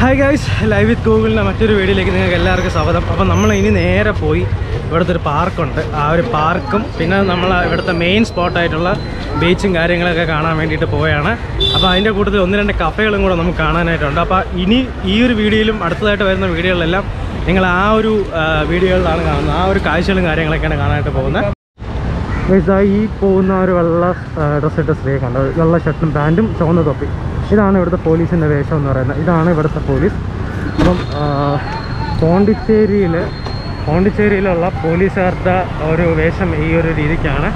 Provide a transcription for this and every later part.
Hi guys live വിത്ത് ഗൂഗിളിൻ്റെ മറ്റൊരു വീഡിയോയിലേക്ക് നിങ്ങൾക്ക് എല്ലാവർക്കും സ്വാഗതം അപ്പോൾ നമ്മൾ ഇനി നേരെ പോയി ഇവിടുത്തെ ഒരു പാർക്കുണ്ട് ആ ഒരു പാർക്കും പിന്നെ നമ്മൾ ഇവിടുത്തെ മെയിൻ സ്പോട്ടായിട്ടുള്ള ബീച്ചും കാര്യങ്ങളൊക്കെ കാണാൻ വേണ്ടിയിട്ട് പോവുകയാണ് അപ്പോൾ അതിൻ്റെ കൂട്ടത്തിൽ ഒന്ന് രണ്ട് കഫേകളും കൂടെ നമുക്ക് കാണാനായിട്ടുണ്ട് അപ്പോൾ ഇനി ഈ ഒരു വീഡിയോയിലും അടുത്തതായിട്ട് വരുന്ന വീഡിയോകളിലെല്ലാം നിങ്ങൾ ആ ഒരു ആ, വീഡിയോകളിലാണ് കാണുന്നത് ആ ഒരു കാഴ്ചകളും കാര്യങ്ങളൊക്കെയാണ് കാണാനായിട്ട് പോകുന്നത് ഗൈസ്, ദാ ഈ പോകുന്ന ഒരു വെള്ള ഡ്രസ് ഇട്ട സ്ത്രീയെ കണ്ടത് വെള്ള ഷർട്ടും പാൻറ്റും ചുവന്ന തൊപ്പി ഇതാണ് ഇവിടുത്തെ പോലീസിൻ്റെ വേഷം എന്ന് പറയുന്നത് ഇതാണ് ഇവിടുത്തെ പോലീസ് അപ്പം ആ, പോണ്ടിച്ചേരിയിൽ പോണ്ടിച്ചേരിയിലുള്ള പോലീസുകാരുടെ ഒരു വേഷം ഈ ഒരു രീതിക്കാണ്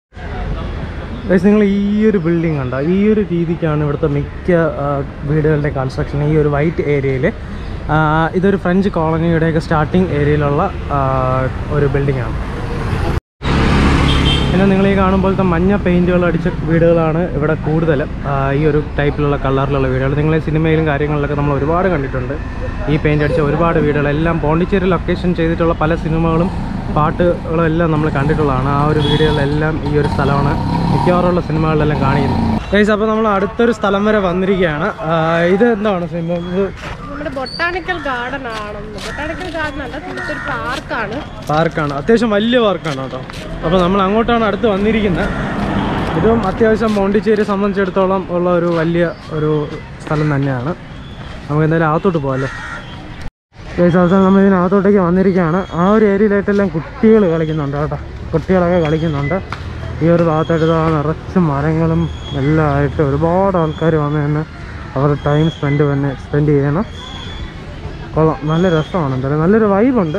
ഗൈസ് നിങ്ങൾ ഈ ഒരു ബിൽഡിംഗ് കണ്ട ഈ ഒരു രീതിക്കാണ് ഇവിടുത്തെ മിക്ക ആ, വീടുകളുടെ കൺസ്ട്രക്ഷൻ ഈ ഒരു വൈറ്റ് ഏരിയയിൽ ഇതൊരു ഫ്രഞ്ച് കോളനിയുടെയൊക്കെ സ്റ്റാർട്ടിങ് ഏരിയയിലുള്ള ആ, ഒരു ബിൽഡിംഗ് ആണ് പിന്നെ നിങ്ങൾ ഈ കാണുമ്പോഴത്തെ മഞ്ഞ പെയിൻറ്റുകൾ അടിച്ച വീടുകളാണ് ഇവിടെ കൂടുതൽ ഈ ഒരു ടൈപ്പിലുള്ള കളറിലുള്ള വീടുകൾ നിങ്ങൾ ഈ സിനിമയിലും കാര്യങ്ങളിലൊക്കെ നമ്മൾ ഒരുപാട് കണ്ടിട്ടുണ്ട് ഈ പെയിൻറ്റ് അടിച്ച ഒരുപാട് വീടുകൾ എല്ലാം പോണ്ടിച്ചേരി ലൊക്കേഷൻ ചെയ്തിട്ടുള്ള പല സിനിമകളും പാട്ടുകളും എല്ലാം നമ്മൾ കണ്ടിട്ടുള്ളതാണ് ആ ഒരു വീടുകളിലെല്ലാം ഈ ഒരു സ്ഥലമാണ് മിക്കവാറുള്ള സിനിമകളിലെല്ലാം കാണിക്കുന്നത് ഗൈസ് അപ്പോൾ നമ്മൾ അടുത്തൊരു സ്ഥലം വരെ വന്നിരിക്കുകയാണ് ആ, ഇത് എന്താണ് സിനിമ ഇത് നമ്മുടെ ബൊട്ടാണിക്കൽ ഗാർഡൻ ആണെന്ന് ബൊട്ടാണിക്കൽ ഗാർഡൻ അല്ല ഇവിടുത്തെ ഒരു പാർക്കാണ് പാർക്കാണ് അത്യാവശ്യം വലിയ പാർക്കാണ് കേട്ടോ അപ്പോൾ നമ്മൾ അങ്ങോട്ടാണ് അടുത്ത് വന്നിരിക്കുന്നത് ഇതും അത്യാവശ്യം പോണ്ടിച്ചേരി സംബന്ധിച്ചിടത്തോളം ഉള്ള ഒരു വലിയ ഒരു സ്ഥലം തന്നെയാണ് നമുക്ക് എന്തായാലും അകത്തോട്ട് പോകാമല്ലേ കേസ് അവസാനം നമ്മൾ ഇതിനകത്തോട്ടേക്ക് വന്നിരിക്കുകയാണ് ആ ഒരു ഏരിയയിലായിട്ടെല്ലാം കുട്ടികൾ കളിക്കുന്നുണ്ട് കേട്ടോ കുട്ടികളൊക്കെ കളിക്കുന്നുണ്ട് ഈ ഒരു ഭാഗത്തായിട്ട് ഇതാ നിറച്ച് മരങ്ങളും എല്ലാം ആയിട്ട് ഒരുപാട് ആൾക്കാർ വന്ന് തന്നെ അവരുടെ ടൈം സ്പെൻഡ് തന്നെ സ്പെൻഡ് ചെയ്യണം കൊള്ളാം നല്ല രസമാണ് എന്തായാലും നല്ലൊരു വൈബുണ്ട്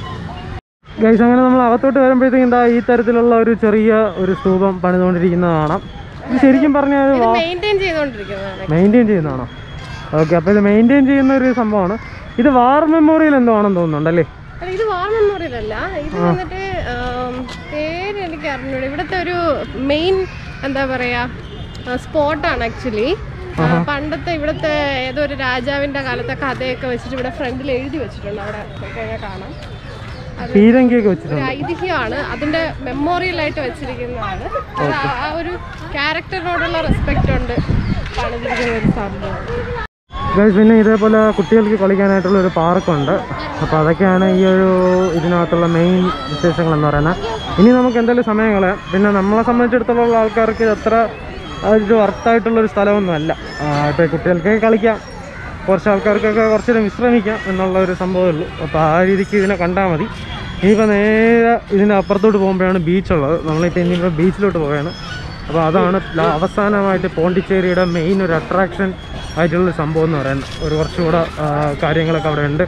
ഗൈസ് അങ്ങനെ നമ്മൾ അകത്തോട്ട് വരുമ്പോഴത്തേക്കും എന്താ ഈ തരത്തിലുള്ള ഒരു ചെറിയ ഒരു സ്തൂപം പണിതുകൊണ്ടിരിക്കുന്നത് കാണാം ഇത് ശരിക്കും പറഞ്ഞാൽ ഇത് മെയിൻറ്റെയിൻ ചെയ്തുകൊണ്ടിരിക്കുന്നതാണ് മെയിൻറ്റെയിൻ ചെയ്യുന്നതാണോ ഓക്കെ അപ്പോൾ ഇത് മെയിൻറ്റെയിൻ ചെയ്യുന്ന ഒരു സംഭവമാണ് ഇത് വാർ മെമ്മോറിയൽ എന്തോ ആണെന്ന് തോന്നുന്നുണ്ടല്ലേ അല്ല, ഇത് വാർ മെമ്മോറിയൽ അല്ല ഇത് വന്നിട്ട് ആം, പേര് എനിക്ക് അറിഞ്ഞൂടെ ഇവിടുത്തെ ഒരു മെയിൻ എന്താ പറയാ സ്പോട്ടാണ് ആക്ച്വലി പണ്ടത്തെ ഇവിടുത്തെ ഏതോ ഒരു രാജാവിന്റെ കാലത്തെ കഥയൊക്കെ വെച്ചിട്ട് ഇവിടെ ഫ്രണ്ടിൽ എഴുതി വെച്ചിട്ടുണ്ട് അവിടെ പോയി കഴിഞ്ഞാൽ കാണാം പീരങ്കിയൊക്കെ വെച്ചിട്ടുണ്ട് ഒരു ഐതിഹ്യമാണ് അതിന്റെ മെമ്മോറിയൽ ആയിട്ട് വെച്ചിരിക്കുന്നതാണ് അത് ആ- ആ ഒരു ക്യാരക്ടറിനോടുള്ള റെസ്പെക്ട് ഉണ്ട് പണിതിരിക്കുന്ന ഒരു സംഭവം ഗൈസ് പിന്നെ ഇതേപോലെ കുട്ടികൾക്ക് കളിക്കാനായിട്ടുള്ള ഒരു പാർക്കുണ്ട് അപ്പോൾ അതൊക്കെയാണ് ഈ ഒരു ഇതിനകത്തുള്ള മെയിൻ വിശേഷങ്ങൾ എന്ന് പറയുന്നത് ഇനി നമുക്ക് എന്തായാലും സമയം കളയാം പിന്നെ നമ്മളെ സംബന്ധിച്ചിടത്തോളം ഉള്ള ആൾക്കാർക്ക് ഇത് അത്ര ഒരു വർത്തായിട്ടുള്ളൊരു സ്ഥലമൊന്നുമല്ല ഇപ്പോൾ കുട്ടികൾക്ക് കളിക്കാം കുറച്ച് ആൾക്കാർക്കൊക്കെ കുറച്ചുകൂടെ വിശ്രമിക്കാം എന്നുള്ള ഒരു സംഭവമേ ഉള്ളൂ അപ്പോൾ ആ രീതിക്ക് ഇതിനെ കണ്ടാൽ മതി ഇനിയിപ്പോൾ നേരെ ഇതിൻ്റെ അപ്പുറത്തോട്ട് പോകുമ്പോഴാണ് ബീച്ചുള്ളത് നമ്മളിപ്പോൾ ഇനിയിപ്പോൾ ബീച്ചിലോട്ട് പോവുകയാണ് അപ്പോൾ അതാണ് ല- അവസാനമായിട്ട് പോണ്ടിച്ചേരിയുടെ മെയിൻ ഒരു അട്രാക്ഷൻ ആയിട്ടുള്ള സംഭവം എന്ന് പറയുന്നത് ഒരു കുറച്ചുകൂടെ ആ, കാര്യങ്ങളൊക്കെ അവിടെ ഉണ്ട്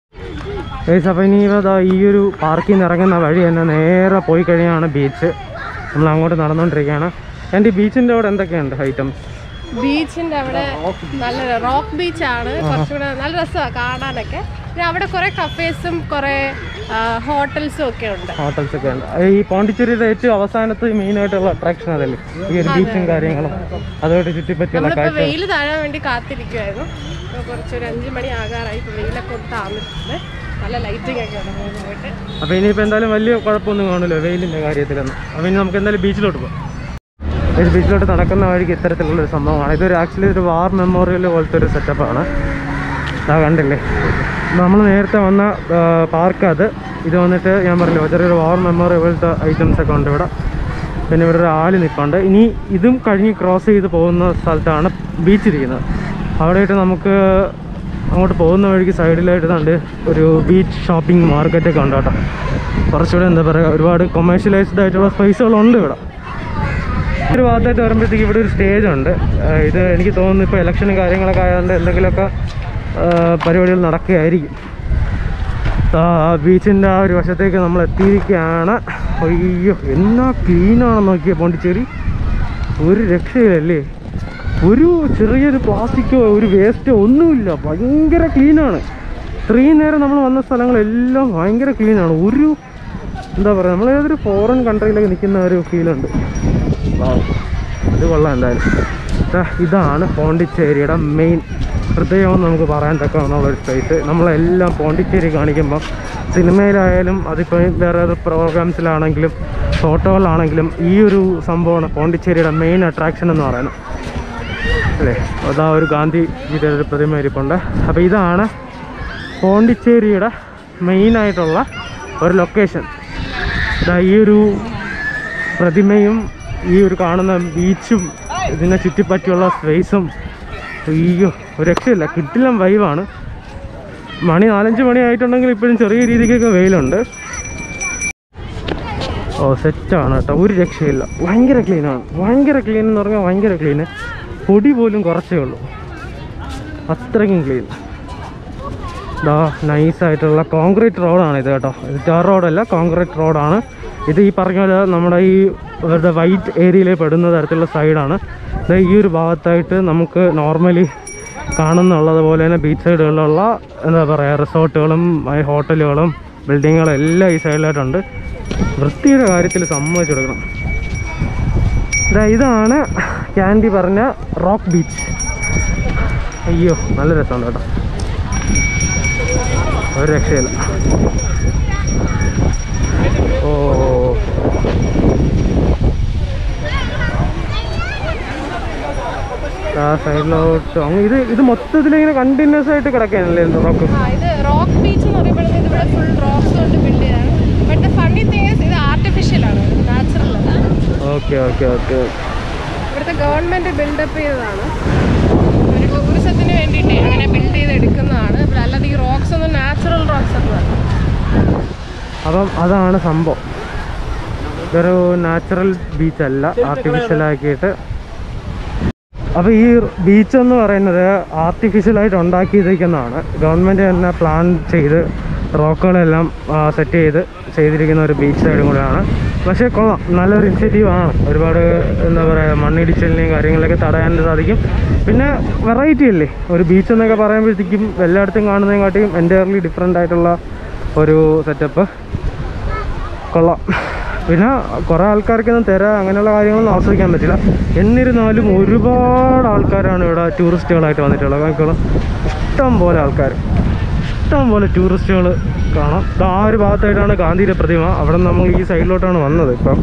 ഗൈസ് അപ്പോൾ ഇനി ഇതാ ഈ ഒരു പാർക്കിൽ നിന്ന് ഇറങ്ങുന്ന വഴി തന്നെ നേരെ പോയി കഴിഞ്ഞാണ് ബീച്ച് നമ്മൾ അങ്ങോട്ട് നടന്നുകൊണ്ടിരിക്കുകയാണ് എൻ്റെ ഈ ബീച്ചിൻ്റെ അവിടെ എന്തൊക്കെയുണ്ട് ഐറ്റംസ് ബീച്ചിന്റെ അവിടെ നല്ല റോക്ക് ബീച്ചാണ് കുറച്ചുകൂടെ നല്ല രസമാണ് കാണാനൊക്കെ പിന്നെ അവിടെ കുറെ കഫേസും കുറെ ഹോട്ടൽസും ഒക്കെ ഉണ്ട് ഹോട്ടൽസ് ഒക്കെ ഉണ്ട് ഈ പോണ്ടിച്ചേരിയുടെ ഏറ്റവും അവസാനത്ത് മെയിനായിട്ടുള്ള അട്രാക്ഷൻ അതല്ലേ ഈ ഒരു ബീച്ചും കാര്യങ്ങളും അതുമായിട്ട് ചുറ്റിപ്പറ്റിയുള്ള നമ്മളിപ്പോ കാഴ്ച വെയിൽ താഴാൻ വേണ്ടി കാത്തിരിക്കുമായിരുന്നു ഇപ്പൊ കുറച്ചൊരു അഞ്ചു മണി ആകാറായി ഇപ്പൊ വെയിലൊക്കെ ഒന്ന് താന്നിട്ടുണ്ട് നല്ല ലൈറ്റിംഗ് ഒക്കെ ഉണ്ട് പോകുന്ന പോയിട്ട് അപ്പോൾ ഇനിയിപ്പോൾ എന്തായാലും വലിയ കുഴപ്പമൊന്നും കാണില്ല വെയിലിൻ്റെ കാര്യത്തിലൊന്നും അപ്പോൾ ഇനി നമുക്ക് എന്തായാലും ബീച്ചിലോട്ട് പോകാം ഈ ബീച്ചിലോട്ട് നടക്കുന്ന വഴിക്ക് ഇത്തരത്തിലുള്ളൊരു സംഭവമാണ് ഇതൊരു ആക്ച്വലി ഒരു വാർ മെമ്മോറിയൽ പോലത്തെ ഒരു സെറ്റപ്പാണ് അതാ കണ്ടില്ലേ നമ്മൾ നേരത്തെ വന്ന പാർക്ക് അത് ഇത് വന്നിട്ട് ഞാൻ പറഞ്ഞില്ല ചെറിയൊരു വാർ മെമ്മോറിയൽ പോലത്തെ ഐറ്റംസ് ഒക്കെ ഉണ്ട് ഇവിടെ പിന്നെ ഇവിടെ ഒരു ആല് നിൽപ്പുണ്ട് ഇനി ഇതും കഴിഞ്ഞ് ക്രോസ് ചെയ്ത് പോകുന്ന സ്ഥലത്താണ് ബീച്ച് ഇരിക്കുന്നത് അവിടെയായിട്ട് നമുക്ക് അങ്ങോട്ട് പോകുന്ന വഴിക്ക് സൈഡിലായിട്ട് കണ്ട് ഒരു ബീച്ച് ഷോപ്പിംഗ് മാർക്കറ്റൊക്കെ ഉണ്ട് കേട്ടോ കുറച്ചുകൂടെ എന്താ പറയുക ഒരുപാട് കൊമേഴ്ഷ്യലൈസ്ഡ് ആയിട്ടുള്ള സ്പേസുകളുണ്ട് ഇവിടെ ഒരു ഭാഗത്തായിട്ട് വരുമ്പോഴത്തേക്ക് ഇവിടെ ഒരു സ്റ്റേജ് ഉണ്ട് ആ, ഇത് എനിക്ക് തോന്നുന്നു ഇപ്പോൾ ഇലക്ഷനും കാര്യങ്ങളൊക്കെ ആയതുകൊണ്ട് എന്തെങ്കിലുമൊക്കെ ആ, പരിപാടികൾ നടക്കുകയായിരിക്കും ആ ബീച്ചിൻ്റെ ആ ഒരു വശത്തേക്ക് നമ്മൾ എത്തിയിരിക്കുകയാണ് അയ്യോ എന്നാ ക്ലീനാണെന്ന് നോക്കിയ പോണ്ടിച്ചേരി ഒരു രക്ഷയില്ലല്ലേ ഒരു ചെറിയൊരു പ്ലാസ്റ്റിക്കോ ഒരു വേസ്റ്റോ ഒന്നുമില്ല ഭയങ്കര ക്ലീനാണ് ഇത്രയും നേരം നമ്മൾ വന്ന സ്ഥലങ്ങളെല്ലാം ഭയങ്കര ക്ലീനാണ് ഒരു എന്താ പറയുക നമ്മൾ ഏതൊരു ഫോറിൻ കൺട്രിയിലൊക്കെ നിൽക്കുന്ന ഒരു ഫീലുണ്ട് വാവ്. അത് കൊള്ളാം എന്തായാലും ദാ ഇതാണ് പോണ്ടിച്ചേരിയുടെ മെയിൻ ഹൃദയമെന്ന് നമുക്ക് പറയാൻ തക്കമെന്നുള്ള ഒരു സ്പേസ് നമ്മളെല്ലാം പോണ്ടിച്ചേരി കാണിക്കുമ്പോൾ സിനിമയിലായാലും അതിപ്പോൾ വേറെ ഏത് പ്രോഗ്രാംസിലാണെങ്കിലും ഫോട്ടോകളാണെങ്കിലും ഈ ഒരു സംഭവമാണ് പോണ്ടിച്ചേരിയുടെ മെയിൻ അട്രാക്ഷൻ എന്ന് പറയുന്നത് അല്ലേ അതാ ഒരു ഗാന്ധിജിയുടെ ഒരു പ്രതിമ ഇരിപ്പുണ്ട് അപ്പോൾ ഇതാണ് പോണ്ടിച്ചേരിയുടെ മെയിനായിട്ടുള്ള ഒരു ലൊക്കേഷൻ ഇതാ ഈ ഒരു പ്രതിമയും ഈ ഒരു കാണുന്ന ബീച്ചും ഇതിനെ ചുറ്റിപ്പറ്റിയുള്ള സ്പേസും അയ്യോ ഒരു രക്ഷയില്ല കിട്ടില്ല വൈവാണ് മണി നാലഞ്ച് മണി ആയിട്ടുണ്ടെങ്കിൽ ഇപ്പോഴും ചെറിയ രീതിക്കൊക്കെ വെയിലുണ്ട് ഓ സെറ്റാണ് കേട്ടോ ഒരു രക്ഷയില്ല ഭയങ്കര ക്ലീനാണ് ഭയങ്കര ക്ലീൻ എന്ന് പറഞ്ഞാൽ ഭയങ്കര ക്ലീന് പൊടി പോലും കുറച്ചേ ഉള്ളൂ അത്രയ്ക്കും ക്ലീൻ ഇതാ നൈസായിട്ടുള്ള കോൺക്രീറ്റ് റോഡാണ് ഇത് കേട്ടോ ഇത് ടാർ റോഡല്ല കോൺക്രീറ്റ് റോഡാണ് ഇത് ഈ പറഞ്ഞ പോലെ നമ്മുടെ ഈ ഇവരുടെ വൈറ്റ് ഏരിയയിൽ പെടുന്ന തരത്തിലുള്ള സൈഡാണ് ഇത് ഈ ഒരു ഭാഗത്തായിട്ട് നമുക്ക് നോർമലി കാണുന്നുള്ളത് പോലെ തന്നെ ബീച്ച് സൈഡുകളിലുള്ള എന്താ പറയുക റിസോർട്ടുകളും ഹോട്ടലുകളും ബിൽഡിങ്ങുകളും എല്ലാം ഈ സൈഡിലായിട്ടുണ്ട് വൃത്തിയുടെ കാര്യത്തിൽ സമ്മതിച്ചു കൊടുക്കണം ഇതാ ഇതാണ് ക്യാൻഡി പറഞ്ഞ റോക്ക് ബീച്ച് അയ്യോ നല്ല രസമുണ്ട് കേട്ടോ ഒരു രക്ഷയില്ല ഓ ആ സൈഡിലോട്ട് അങ്ങ് ഇത് ഇത് മൊത്തത്തിൽ ഇങ്ങനെ കണ്ടിന്യൂസ് ആയിട്ട് കിടക്കാനല്ലേ റോക്ക് ആ ഇത് റോക്ക് ബീച്ച് എന്ന് പറയുമ്പോഴത്തേക്ക് ഇവിടെ ഫുൾ റോക്സ് കൊണ്ട് ബിൽഡ് ചെയ്താണ് ബട്ട് ദ ഫണ്ണി തിങ് ഇത് ആർട്ടിഫിഷ്യൽ ആണ് നാച്ചുറൽ അല്ല ഓക്കെ ഓക്കെ ഓക്കെ ഇവിടുത്തെ ഗവൺമെന്റ് ബിൽഡപ്പ് ചെയ്തതാണ് ഒരു ടൂറിസത്തിന് വേണ്ടിയിട്ടേ അങ്ങനെ ബിൽഡ് ചെയ്ത് എടുക്കുന്നതാണ് ഇവിടെ അല്ലാതെ ഈ റോക്സ് ഒന്നും നാച്ചുറൽ റോക്സ് ഒന്നും അല്ല അപ്പം അതാണ് സംഭവം ഇതൊരു നാച്ചുറൽ ബീച്ച് അല്ല ആർട്ടിഫിഷ്യൽ ആക്കിയിട്ട് അപ്പോൾ ഈ ബീച്ച് എന്ന് പറയുന്നത് ആർട്ടിഫിഷ്യലായിട്ട് ഉണ്ടാക്കിയിരിക്കുന്നതാണ് ഗവൺമെൻറ് തന്നെ പ്ലാൻ ചെയ്ത് റോക്കുകളെല്ലാം സെറ്റ് ചെയ്ത് ചെയ്തിരിക്കുന്ന ഒരു ബീച്ച് സൈഡും കൂടെയാണ് പക്ഷേ കൊള്ളാം നല്ലൊരു ഇനിഷ്യേറ്റീവ് ആണ് ഒരുപാട് എന്താ പറയുക മണ്ണിടിച്ചിലിനെയും കാര്യങ്ങളൊക്കെ തടയാൻ സാധിക്കും പിന്നെ വെറൈറ്റി അല്ലേ ഒരു ബീച്ച് എന്നൊക്കെ പറയുമ്പോഴത്തേക്കും എല്ലായിടത്തും കാണുന്നതിനെക്കാട്ടിയും എൻറ്റയർലി ഡിഫറെൻ്റ് ആയിട്ടുള്ള ഒരു സെറ്റപ്പ് കൊള്ളാം പിന്നെ കുറേ ആൾക്കാർക്കൊന്നും തിര അങ്ങനെയുള്ള കാര്യങ്ങളൊന്നും ആസ്വദിക്കാൻ പറ്റില്ല എന്നിരുന്നാലും ഒരുപാട് ആൾക്കാരാണ് ഇവിടെ ടൂറിസ്റ്റുകളായിട്ട് വന്നിട്ടുള്ളത് കാരണം ഇഷ്ടം പോലെ ആൾക്കാർ ഇഷ്ടം പോലെ ടൂറിസ്റ്റുകൾ കാണാം ദാ ആ ഒരു ഭാഗത്തായിട്ടാണ് ഗാന്ധിയുടെ പ്രതിമ അവിടെ നമ്മൾ ഈ സൈഡിലോട്ടാണ് വന്നത് ഇപ്പം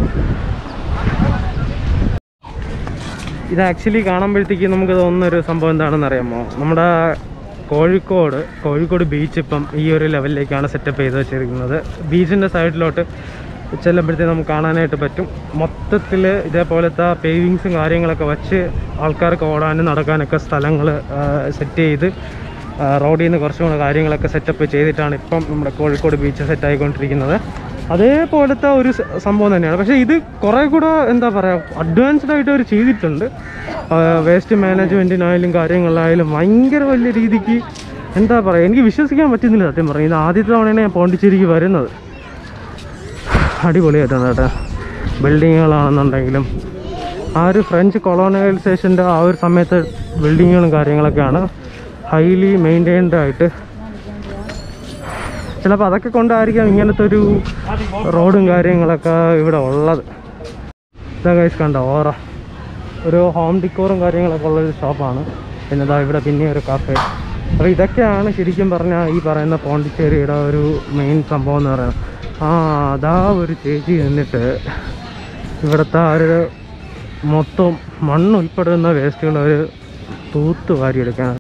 ഇത് ആക്ച്വലി കാണുമ്പോഴത്തേക്ക് നമുക്ക് തോന്നുന്ന ഒരു സംഭവം എന്താണെന്ന് അറിയാമോ നമ്മുടെ കോഴിക്കോട് കോഴിക്കോട് ബീച്ച് ഇപ്പം ഈ ഒരു ലെവലിലേക്കാണ് സെറ്റപ്പ് ചെയ്ത് വെച്ചിരിക്കുന്നത് ബീച്ചിൻ്റെ സൈഡിലോട്ട് ചെല്ലുമ്പോഴത്തേക്ക് നമുക്ക് കാണാനായിട്ട് പറ്റും മൊത്തത്തിൽ ഇതേപോലത്തെ പേവിങ്സും കാര്യങ്ങളൊക്കെ വച്ച് ആൾക്കാർക്ക് ഓടാനും നടക്കാനൊക്കെ സ്ഥലങ്ങൾ സെറ്റ് ചെയ്ത് ആ, റോഡിൽ നിന്ന് കുറച്ചും കൂടെ കാര്യങ്ങളൊക്കെ സെറ്റപ്പ് ചെയ്തിട്ടാണ് ഇപ്പം നമ്മുടെ കോഴിക്കോട് ബീച്ച് സെറ്റ് ആയിക്കൊണ്ടിരിക്കുന്നത് അതേപോലത്തെ ഒരു സ- സംഭവം തന്നെയാണ് പക്ഷേ ഇത് കുറേ കൂടെ എന്താ പറയുക അഡ്വാൻസ്ഡ് ആയിട്ട് അവർ ചെയ്തിട്ടുണ്ട് വേസ്റ്റ് മാനേജ്മെൻറ്റിനായാലും കാര്യങ്ങളിലായാലും ഭയങ്കര വലിയ രീതിക്ക് എന്താ പറയുക എനിക്ക് വിശ്വസിക്കാൻ പറ്റുന്നില്ല സത്യം പറയും ഇത് ആദ്യത്തെ തവണയാണ് ഞാൻ പോണ്ടിച്ചേരിക്ക് വരുന്നത് അടിപൊളിയായിട്ടാണ് കേട്ടോ ബിൽഡിങ്ങുകളാണെന്നുണ്ടെങ്കിലും ആ ഒരു ഫ്രഞ്ച് കൊളോണൈസേഷൻ്റെ ആ ഒരു സമയത്ത് ബിൽഡിങ്ങുകളും കാര്യങ്ങളൊക്കെയാണ് ഹൈലി മെയിൻറ്റൈൻഡ് ആയിട്ട് ചിലപ്പോൾ അതൊക്കെ കൊണ്ടായിരിക്കാം ഇങ്ങനത്തെ ഒരു റോഡും കാര്യങ്ങളൊക്കെ ഇവിടെ ഉള്ളത് ഇതാ കൈസ് കണ്ടോ ഓറ ഒരു ഹോം ഡിക്കോറും കാര്യങ്ങളൊക്കെ ഉള്ളൊരു ഷോപ്പാണ് പിന്നെ ഇതാ ഇവിടെ പിന്നെ ഒരു കാഫേ അപ്പോൾ ഇതൊക്കെയാണ് ശരിക്കും പറഞ്ഞാൽ ഈ പറയുന്ന പോണ്ടിച്ചേരിയുടെ ഒരു മെയിൻ സംഭവം എന്ന് പറയുന്നത് ആ അതാ ഒരു ചേച്ചി നിന്നിട്ട് ഇവിടുത്തെ ആ ഒരു മൊത്തം മണ്ണ് ഉൾപ്പെടുന്ന വേസ്റ്റുകൾ അവർ തൂത്ത് വാരിയെടുക്കാനാണ്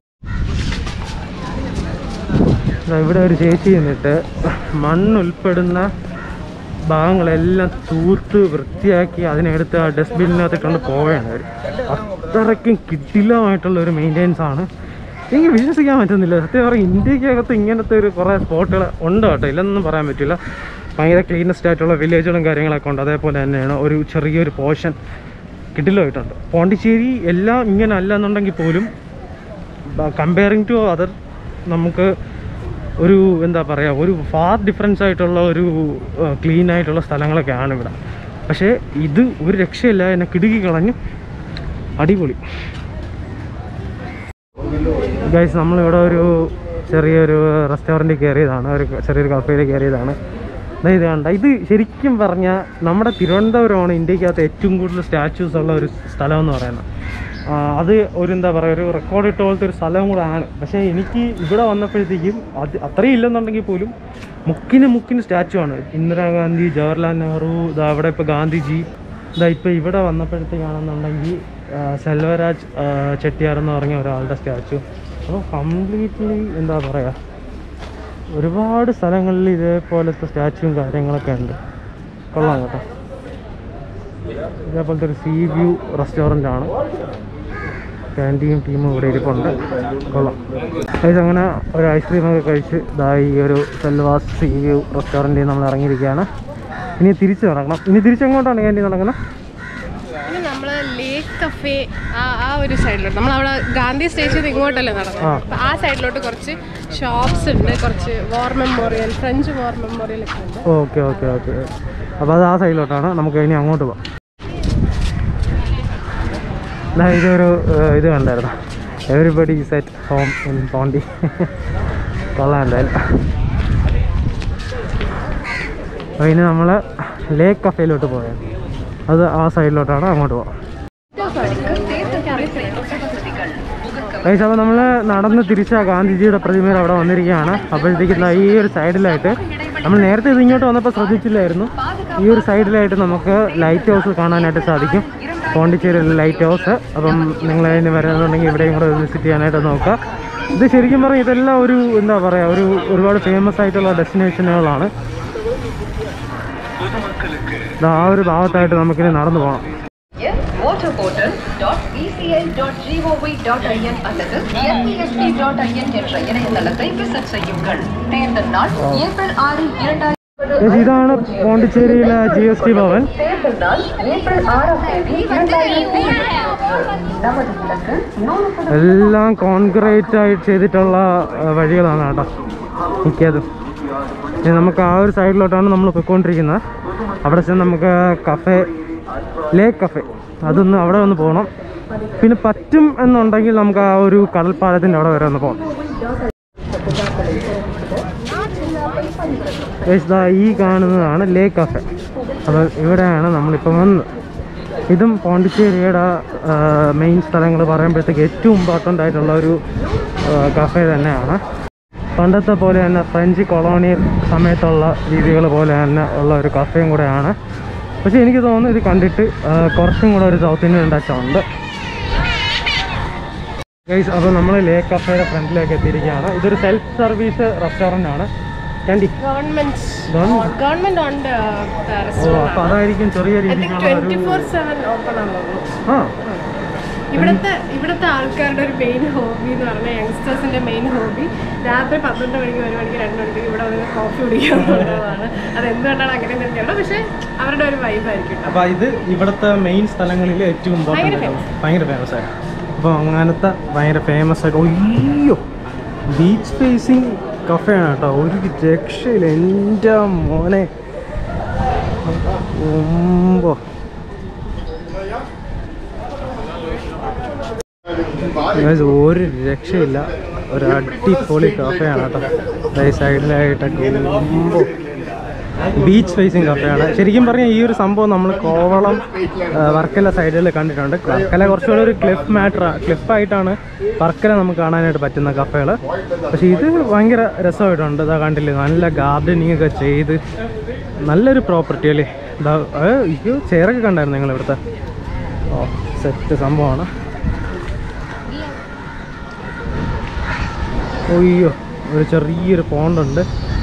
ദാ ഇവിടെ ഒരു ചേച്ചി നിന്നിട്ട് മണ്ണ് ഉൾപ്പെടുന്ന ഭാഗങ്ങളെല്ലാം തൂർത്ത് വൃത്തിയാക്കി അതിനെടുത്ത് ആ ഡസ്റ്റ്ബിന്നിനകത്ത് കൊണ്ട് പോവുകയാണ് അവർ അത്രയ്ക്കും കിടിലമായിട്ടുള്ള ഒരു മെയിൻ്റെനൻസ് ആണ് എനിക്ക് വിശ്വസിക്കാൻ പറ്റുന്നില്ല സത്യം പറഞ്ഞാൽ ഇന്ത്യക്കകത്ത് ഇങ്ങനത്തെ ഒരു കുറേ സ്പോട്ടുകൾ ഉണ്ട് കേട്ടോ ഇല്ലെന്നൊന്നും പറയാൻ പറ്റില്ല ഭയങ്കര ക്ലീനസ്റ്റ് ആയിട്ടുള്ള വില്ലേജുകളും കാര്യങ്ങളൊക്കെ ഉണ്ട് അതേപോലെ തന്നെയാണ് ഒരു ചെറിയൊരു പോർഷൻ കിടിലമായിട്ടുണ്ട് പോണ്ടിച്ചേരി എല്ലാം ഇങ്ങനെ അല്ല എന്നുണ്ടെങ്കിൽ പോലും കമ്പയറിങ് ടു അതർ നമുക്ക് ഒരു എന്താ പറയുക ഒരു ഫാർ ഡിഫറൻസ് ആയിട്ടുള്ള ഒരു ക്ലീൻ ആയിട്ടുള്ള സ്ഥലങ്ങളൊക്കെയാണ് ഇവിടെ പക്ഷേ ഇത് ഒരു രക്ഷയില്ല എന്നെ കിടുക്കി കളഞ്ഞു അടിപൊളി ഗൈസ് നമ്മളിവിടെ ഒരു ചെറിയൊരു റെസ്റ്റോറൻറ്റിൽ കയറിയതാണ് ഒരു ചെറിയൊരു കഫേയിൽ കയറിയതാണ് ദാ ഇത് കണ്ട ഇത് ശരിക്കും പറഞ്ഞാൽ നമ്മുടെ തിരുവനന്തപുരമാണ് ഇന്ത്യക്കകത്ത് ഏറ്റവും കൂടുതൽ സ്റ്റാച്യൂസ് ഉള്ള ഒരു സ്ഥലം എന്ന് പറയുന്നത് ആ, അത് ഒരു എന്താ പറയുക ഒരു റെക്കോർഡ് ഇട്ട പോലത്തെ ഒരു സ്ഥലം കൂടെ ആണ് പക്ഷേ എനിക്ക് ഇവിടെ വന്നപ്പോഴത്തേക്കും അത് അത്രയും ഇല്ലെന്നുണ്ടെങ്കിൽ പോലും മുക്കിന് മുക്കിന് സ്റ്റാച്ചു ആണ് ഇന്ദിരാഗാന്ധി ജവഹർലാൽ നെഹ്റു ഇതാ അവിടെ ഇപ്പോൾ ഗാന്ധിജി ഇതാ ഇപ്പോൾ ഇവിടെ വന്നപ്പോഴത്തേക്കാണെന്നുണ്ടെങ്കിൽ ആ, സെൽവരാജ് ആ, ചെട്ടിയാർ എന്ന് പറഞ്ഞ ഒരാളുടെ സ്റ്റാച്ചു അപ്പോൾ കംപ്ലീറ്റ്ലി എന്താ പറയുക ഒരുപാട് സ്ഥലങ്ങളിൽ ഇതേപോലത്തെ സ്റ്റാച്ചുവും കാര്യങ്ങളൊക്കെ ഉണ്ട് കൊള്ളാം കേട്ടോ ഇതേപോലത്തെ ഒരു സീ വ്യൂ റെസ്റ്റോറൻ്റ് ആണ് ക്യാൻറ്റീൻ ടീമും ഇവിടെ ഇരിപ്പുണ്ട് കൊള്ളാം ഗൈസ് അങ്ങനെ ഒരു ഐസ്ക്രീം ഒക്കെ കഴിച്ച് ഇതാ ഈ ഒരു സെൽവാസ് സീ വ്യൂ റെസ്റ്റോറൻറ്റിൽ നമ്മൾ ഇറങ്ങിയിരിക്കുകയാണ് ഇനി തിരിച്ച് നടക്കണം ഇനി തിരിച്ചെങ്ങോട്ടാണ് ക്യാൻറ്റീൻ നടക്കുന്നത് പിന്നെ നമ്മള് ലേക്ക് കഫേ ആ ആ ഒരു സൈഡിലോട്ട് നമ്മളവിടെ ഗാന്ധി സ്റ്റേഷൻ ഇങ്ങോട്ടല്ലേ നടന്നത് ആ. അപ്പൊ ആ സൈഡിലോട്ട് കുറച്ച് ഷോപ്സ് ഉണ്ട് കുറച്ച് war memorial French war memorial ഒക്കെ ഉണ്ട് ഓക്കെ ഓക്കെ ഓക്കെ അപ്പോൾ അത് ആ സൈഡിലോട്ടാണ് നമുക്ക് ഇനി അങ്ങോട്ട് പോകാം ദാ ഇതൊരു ഏഹ്, ഇത് കണ്ടായിരുന്നു everybody is at home in Pondi കൊള്ളാം എന്തായാലും അപ്പോൾ ഇനി നമ്മൾ ലേക്ക് കഫേയിലോട്ട് പോയത് അത് ആ സൈഡിലോട്ടാണ് അങ്ങോട്ട് പോകാം ഗൈസ് അപ്പോൾ നമ്മൾ നടന്ന് തിരിച്ച ഗാന്ധിജിയുടെ പ്രതിമയിൽ അവിടെ വന്നിരിക്കുകയാണ് അപ്പോഴത്തേക്ക് ദാ ഈ ഒരു സൈഡിലായിട്ട് നമ്മൾ നേരത്തെ ഇത് ഇങ്ങോട്ട് വന്നപ്പോൾ ശ്രദ്ധിച്ചില്ലായിരുന്നു ഈ ഒരു സൈഡിലായിട്ട് നമുക്ക് ലൈറ്റ് ഹൗസ് കാണാനായിട്ട് സാധിക്കും പോണ്ടിച്ചേരിയിലെ ലൈറ്റ് ഹൗസ് അപ്പം നിങ്ങൾ അതിന് വരാനുണ്ടെങ്കിൽ ഇവിടെയും കൂടെ വിസിറ്റ് ചെയ്യാനായിട്ട് നോക്കുക ഇത് ശരിക്കും പറഞ്ഞാൽ ഇതെല്ലാം ഒരു എന്താ പറയുക ഒരു ഒരുപാട് ഫേമസ് ആയിട്ടുള്ള ഡെസ്റ്റിനേഷനുകളാണ് ദാ ആ ഒരു ഭാഗത്തായിട്ട് നമുക്കിനി നടന്നു പോകണം waterportal.vci.gov.in அல்லது npsp.in என்ற இணையதளத்தை விசிட் செய்யுங்கள் தேர்தல் நாள் ஏப்ரல் ஆறு இரண்டாயிரம் Guys, ഇതാണ് പോണ്ടിച്ചേരിയിലെ ജി എസ് ടി ഭവൻ தேர்தல் நாள் ஏப்ரல் ஆறாம் தேதி இரண்டாயிரத்தி நமது இலக்கு நூறு എല്ലാം കോൺക്രീറ്റ് ആയിട്ട് ചെയ്തിട്ടുള്ള ആ, വഴികളാണ് കേട്ടോ മിക്കതും ഇനി നമുക്ക് ആ ഒരു സൈഡിലോട്ടാണ് നമ്മൾ പോയിക്കൊണ്ടിരിക്കുന്നത് അവിടെ ചെന്ന് നമുക്ക് കഫേ ലേക്ക് കഫേ അതൊന്ന് അവിടെ ഒന്ന് പോകണം പിന്നെ പറ്റും എന്നുണ്ടെങ്കിൽ നമുക്ക് ആ ഒരു കടൽപ്പാലത്തിൻ്റെ അവിടെ വരെ ഒന്ന് പോകണം Guys, ദാ ഈ കാണുന്നതാണ് ലേക്ക് കഫേ അപ്പോൾ ഇവിടെയാണ് നമ്മളിപ്പം വന്നത് ഇതും പോണ്ടിച്ചേരിയുടെ മെയിൻ സ്ഥലങ്ങൾ പറയുമ്പോഴത്തേക്ക് ഏറ്റവും ഇമ്പോർട്ടൻ്റ് ആയിട്ടുള്ള ഒരു കഫേ തന്നെയാണ് പണ്ടത്തെ പോലെ തന്നെ ഫ്രഞ്ച് കൊളോണിയൽ സമയത്തുള്ള രീതികൾ പോലെ തന്നെ ഉള്ള ഒരു കഫേയും കൂടെയാണ് പക്ഷേ എനിക്ക് തോന്നുന്നു ഇത് കണ്ടിട്ട് ആ, കുറച്ചും കൂടെ ഒരു സൗത്ത് ഇന്ത്യൻ ടച്ച് ഉണ്ട് ഗൈസ് അപ്പോൾ നമ്മൾ ലേക്ക് കഫേയുടെ ഫ്രണ്ടിലേക്ക് എത്തിയിരിക്കുകയാണ് ഇതൊരു സെൽഫ് സർവീസ് റെസ്റ്റോറൻ്റ് ആണ് candy government Government? Government on ഓ അപ്പോൾ അതായിരിക്കും ചെറിയ രീതിക്കുള്ള ട്വന്റി ഒരു ഫോർ സെവൻ ഓപ്പൺ ആണല്ലോ ആ ഇവിടുത്തെ ഇവിടുത്തെ ആൾക്കാരുടെ ഒരു മെയിൻ ഹോബി എന്ന് പറഞ്ഞാൽ യങ്സ്റ്റേഴ്സിന്റെ മെയിൻ ഹോബി രാത്രി പന്ത്രണ്ട് മണിക്ക് ഒരു മണിക്ക് രണ്ട് മണിക്ക് ഇവിടെ വന്ന് കോഫി കുടിക്കുക എന്നുള്ളതാണ് അത് എന്തുകൊണ്ടാണ് അങ്ങനെ തന്നെയാണ് പക്ഷെ അവരുടെ ഒരു വൈബായിരിക്കും കേട്ടോ അപ്പോൾ ഇത് ഇവിടുത്തെ മെയിൻ സ്ഥലങ്ങളിൽ ഏറ്റവും ഇമ്പോർട്ടൻ്റ് ഭയങ്കര ആയിട്ട് ഭയങ്കര ഫേമസ് ആയിട്ട് അപ്പോൾ അങ്ങനത്തെ ഭയങ്കര ഫേമസ് ആയിട്ട് ഒയ്യോ ബീച്ച് ഫേസിങ് കഫേയാണ് കേട്ടോ ഒരു രക്ഷയില്ല എൻ്റെ മോനെ ഒമ്പോ Guys, ഒരു രക്ഷയില്ല ഒരു അടിപൊളി കഫേയാണ് കേട്ടോ ഈ സൈഡിലായിട്ടൊക്കെ ഒമ്പോ ബീച്ച് ഫേസിങ് കഫേയാണ് ശരിക്കും പറഞ്ഞാൽ ഈ ഒരു സംഭവം നമ്മൾ കോവളം ആ, വർക്കല സൈഡിൽ കണ്ടിട്ടുണ്ട് വർക്കല കുറച്ചുകൂടെ ഒരു ക്ലിഫ് മാറ്റർ ക്ലിഫായിട്ടാണ് വർക്കല നമുക്ക് കാണാനായിട്ട് പറ്റുന്ന കഫേകൾ പക്ഷേ ഇത് ഭയങ്കര രസമായിട്ടുണ്ട് ഇതാ കണ്ടില്ലേ നല്ല ഗാർഡനിങ് ഒക്കെ ചെയ്ത് നല്ലൊരു പ്രോപ്പർട്ടി അല്ലേ ഇതാ അയ്യോ ചെയറൊക്കെ കണ്ടായിരുന്നു നിങ്ങൾ ഇവിടുത്തെ ഓ സെറ്റ് സംഭവമാണ് ഒയ്യോ ഒരു ചെറിയൊരു പോണ്ടുണ്ട്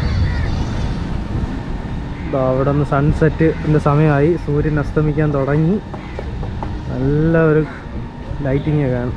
ദാ അവിടെ നിന്ന് സൺസെറ്റിൻ്റെ സമയമായി സൂര്യൻ അസ്തമിക്കാൻ തുടങ്ങി നല്ല ഒരു ലൈറ്റിംഗ് ഒക്കെയാണ്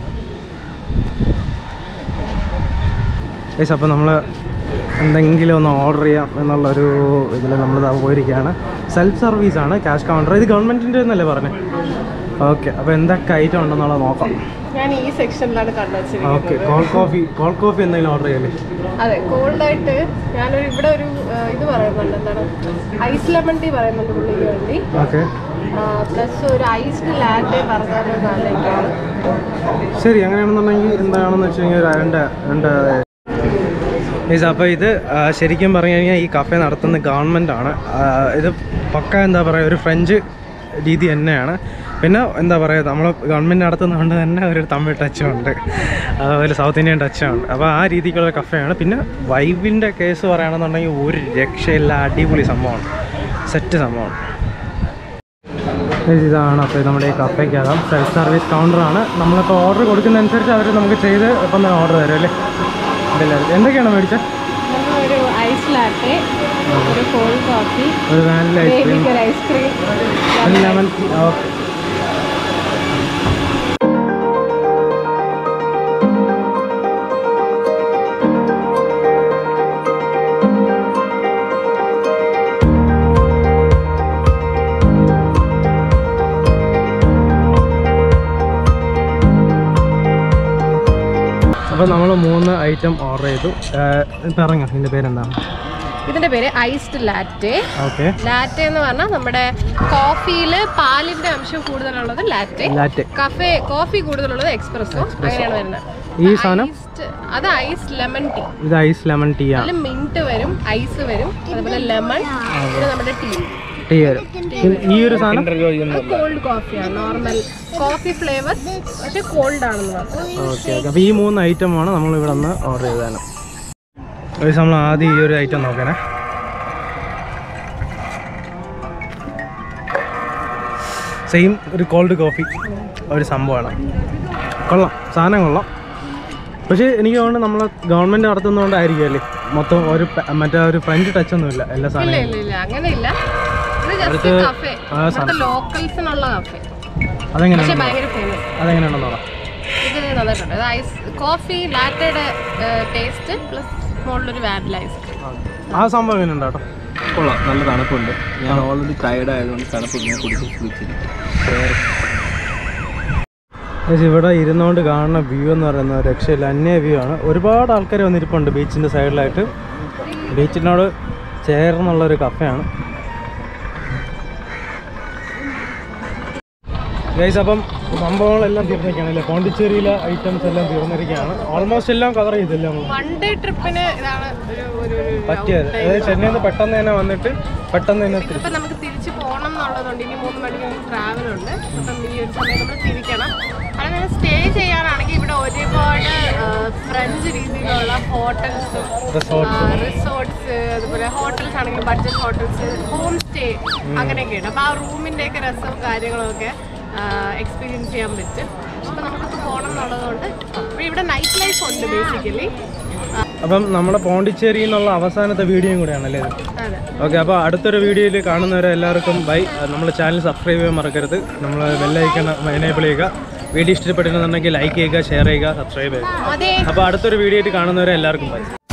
ഏസ് അപ്പോൾ നമ്മൾ എന്തെങ്കിലും ഒന്ന് ഓർഡർ ചെയ്യാം എന്നുള്ളൊരു ഇതിൽ നമ്മൾ പോയിരിക്കുകയാണ് സെൽഫ് സർവീസാണ് ക്യാഷ് കൗണ്ടർ ഇത് ഗവൺമെൻറ്റിൻ്റെ എന്നല്ലേ പറഞ്ഞത് ഓക്കെ അപ്പോൾ എന്തൊക്കെ ഐറ്റം ഉണ്ടെന്നുള്ളത് നോക്കാം ഞാൻ ഈ സെക്ഷനിലാണ് കണ്ടുവച്ചിരിക്കുന്നത് okay cold coffee cold coffee എന്തെങ്കിലും ഓർഡർ ചെയ്യല്ലേ അതെ കോൾഡായിട്ട് ഞാനൊരു ഇവിടെ ഒരു ആ, ഇത് പറയുന്നുണ്ട് എന്താണ് ഐസ് ലെമൺ ടീ പറയുന്നുണ്ട് പുള്ളിക്ക് വേണ്ടി ഓക്കെ പ്ലസ് ഒരു ഐസ്ഡ് ലാറ്റെ പറഞ്ഞാലും നല്ലതൊക്കെയാണ് ശരി അങ്ങനെയാണെന്നുണ്ടെങ്കിൽ എന്താണെന്ന് വെച്ച് കഴിഞ്ഞാൽ ഒരു രണ്ട് രണ്ട് മീൻസ് അപ്പോൾ ഇത് ആ, ശരിക്കും പറഞ്ഞു കഴിഞ്ഞാൽ ഈ കഫേ നടത്തുന്ന ഗവൺമെൻറ് ആണ് ആ, ഇത് പക്ക എന്താ പറയുക ഒരു ഫ്രഞ്ച് രീതി തന്നെയാണ് പിന്നെ എന്താ പറയുക നമ്മൾ ഗവൺമെൻറ് നടത്തുന്നതുകൊണ്ട് തന്നെ ഒരു തമിഴ് ടച്ചും ഉണ്ട് ആ, ഒരു സൗത്ത് ഇന്ത്യൻ ടച്ചും ഉണ്ട് അപ്പോൾ ആ രീതിക്കുള്ള കഫേയാണ് പിന്നെ വൈബിൻ്റെ കേസ് പറയുകയാണെന്നുണ്ടെങ്കിൽ ഒരു രക്ഷയില്ല അടിപൊളി സംഭവമാണ് സെറ്റ് സംഭവമാണ് Guys, ഇതാണ് അപ്പോൾ നമ്മുടെ ഈ കഫേക്കകം സെൽഫ് സർവീസ് കൗണ്ടറാണ് നമ്മളിപ്പോൾ ഓർഡർ കൊടുക്കുന്നതനുസരിച്ച് അവർ നമുക്ക് ചെയ്ത് ഇപ്പം തന്നെ ഓർഡർ തരും അല്ലേ ഇതെല്ലാം എന്തൊക്കെയാണ് മേടിച്ചത് ഒരു ഐസ് ലാറ്റെ ഒരു കോൾഡ് കോഫി ഒരു വാനില ഐസ്ക്രീം ഒരു ഐസ്ക്രീം ഒരു ലെമൺ ഓക്കെ അപ്പോൾ നമ്മൾ മൂന്ന് ഐറ്റം ഓർഡർ ചെയ്തു ഇപ്പം ഇറങ്ങാം ഇതിൻ്റെ പേരെന്താണ് ഇതിന്റെ പേര് ഐസ്ഡ് ലാറ്റെ ഓക്കെ ലാറ്റെ എന്ന് പറഞ്ഞാൽ നമ്മുടെ കോഫിയിൽ പാലിന്റെ അംശം കൂടുതലുള്ളത് ലാറ്റെ ലാറ്റെ കഫേ കോഫി കൂടുതലുള്ളത് എക്സ്പ്രസോ അങ്ങനെയാണ് വരുന്നത് ഈ സാധനം ഐസ്ഡ് അത് ഐസ് ലെമൺ ടീ ഇത് ഐസ് ലെമൺ ടീ ആണ് അതിൽ മിന്റ് വരും ഐസ് വരും അതുപോലെ ലെമൺ പിന്നെ നമ്മുടെ ടീ ടീ വരും ഇത് ഈ ഒരു സാധനം കോൾഡ് കോഫിയാണ് നോർമൽ കോഫി ഫ്ലേവർ പക്ഷെ കോൾഡ് ആണെന്ന് മാത്രം ഓക്കെ ഓക്കെ അപ്പോൾ ഈ മൂന്ന് ഐറ്റമാണ് നമ്മൾ ഇവിടെ നിന്ന് ഓർഡർ ചെയ്തതാണ് ഒരു നമ്മൾ ആദ്യം ഈ ഒരു ഐറ്റം നോക്കണേ സെയിം ഒരു കോൾഡ് കോഫി ഒരു സംഭവമാണ് കൊള്ളാം സാധനം കൊള്ളാം പക്ഷേ എനിക്ക് തോന്നുന്നു നമ്മൾ ഗവൺമെൻറ് നടത്തുന്നതുകൊണ്ടായിരിക്കും അല്ലേ മൊത്തം ഒരു പ- മറ്റേ ഒരു ഫ്രഞ്ച് ടച്ച് ഒന്നുമില്ല എല്ലാ ഇല്ല സാധനവും ഇല്ല ഇല്ല അങ്ങനെയില്ല ഇത് ജസ്റ്റ് അടുത്ത് കഫേ ആ ഇവിടുത്തെ ലോക്കൽസിനുള്ള കഫേ പക്ഷെ അതെങ്ങനെയാണ് ഭയങ്കര ഫേമസ് അതെങ്ങനെയാണെന്ന് നോക്കാം ഇത് നന്നായിട്ടുണ്ട് ഇത് ഐസ് കോഫി ലാറ്റയുടെ ടേസ്റ്റ് പ്ലസ് മുകളിലൊരു വാനില ഐസ്ക്രീം ആ സംഭവം എങ്ങനെയുണ്ട് കേട്ടോ കൊള്ളാം നല്ല തണുപ്പുണ്ട് ഞാൻ ഓൾറെഡി ടയർഡ് ആയതുകൊണ്ട് തണുപ്പ് ഇങ്ങനെ കുടിച്ച് കുടിച്ചിരിക്കും Guys, ഇവിടെ ഇരുന്നുകൊണ്ട് കാണുന്ന വ്യൂ എന്ന് പറയുന്നത് രക്ഷയില്ല അന്യ വ്യൂ ആണ് ഒരുപാട് ആൾക്കാർ വന്നിരിപ്പുണ്ട് ബീച്ചിൻ്റെ സൈഡിലായിട്ട് ബീച്ചിനോട് ചേർന്നുള്ള ഒരു കഫയാണ് ഗൈസ് അപ്പം സംഭവങ്ങളെല്ലാം തീർന്നിരിക്കുകയാണ് അല്ലേ പോണ്ടിച്ചേരിയിലെ ഐറ്റംസ് എല്ലാം തീർന്നിരിക്കുകയാണ് ഓൾമോസ്റ്റ് എല്ലാം കവർ ചെയ്തില്ല നമ്മൾ വൺ ഡേ ട്രിപ്പിന് ഇതാണ് ഒരു ഒരു ഒരു പറ്റിയത് അതായത് ചെന്നൈയിൽ നിന്ന് പെട്ടെന്ന് തന്നെ വന്നിട്ട് പെട്ടെന്ന് തന്നെ തിരിച്ചു ഇപ്പം നമുക്ക് തിരിച്ച് പോകണം എന്നുള്ളതുകൊണ്ട് ഇനി മൂന്ന് മണിക്ക് ട്രാവൽ ഉണ്ട് അപ്പം ഈ ഒരു സമയം നമ്മൾ തിരിക്കണം അങ്ങനെ സ്റ്റേ ചെയ്യാനാണെങ്കിൽ ഇവിടെ ഒരുപാട് ഫ്രഞ്ച് രീതിയിലുള്ള ഹോട്ടൽസും റിസോർട്ട് റിസോർട്ട്സ് അതുപോലെ ഹോട്ടൽസ് ആണെങ്കിലും ബഡ്ജറ്റ് ഹോട്ടൽസ് ഹോം സ്റ്റേ അങ്ങനെയൊക്കെ ഉണ്ട് അപ്പോൾ ആ റൂമിൻ്റെ ഒക്കെ രസവും കാര്യങ്ങളും ഒക്കെ എക്സ്പീരിയൻസ് ചെയ്യാൻ പറ്റും അപ്പോൾ നമുക്കൊക്കെ പോകണം എന്നുള്ളതുകൊണ്ട് അപ്പോൾ ഇവിടെ നൈറ്റ് ലൈഫ് ഉണ്ട് ബേസിക്കലി അപ്പം നമ്മുടെ പോണ്ടിച്ചേരി എന്നുള്ള അവസാനത്തെ വീഡിയോയും കൂടെയാണല്ലേ ഇത് അതെ ഓക്കെ അപ്പോൾ അടുത്തൊരു വീഡിയോയിൽ കാണുന്നവരെ എല്ലാവർക്കും ബൈ നമ്മുടെ ചാനൽ സബ്സ്ക്രൈബ് ചെയ്യാൻ മറക്കരുത് നമ്മൾ ബെല്ലൈക്കൺ എനേബിൾ ചെയ്യുക വീഡിയോ ഇഷ്ടപ്പെട്ടിട്ടുണ്ടെങ്കിൽ ലൈക്ക് ചെയ്യുക ഷെയർ ചെയ്യുക സബ്സ്ക്രൈബ് ചെയ്യുക അതെ അപ്പോൾ അടുത്തൊരു വീഡിയോ ആയിട്ട് കാണുന്നവരെ എല്ലാവർക്കും ബൈ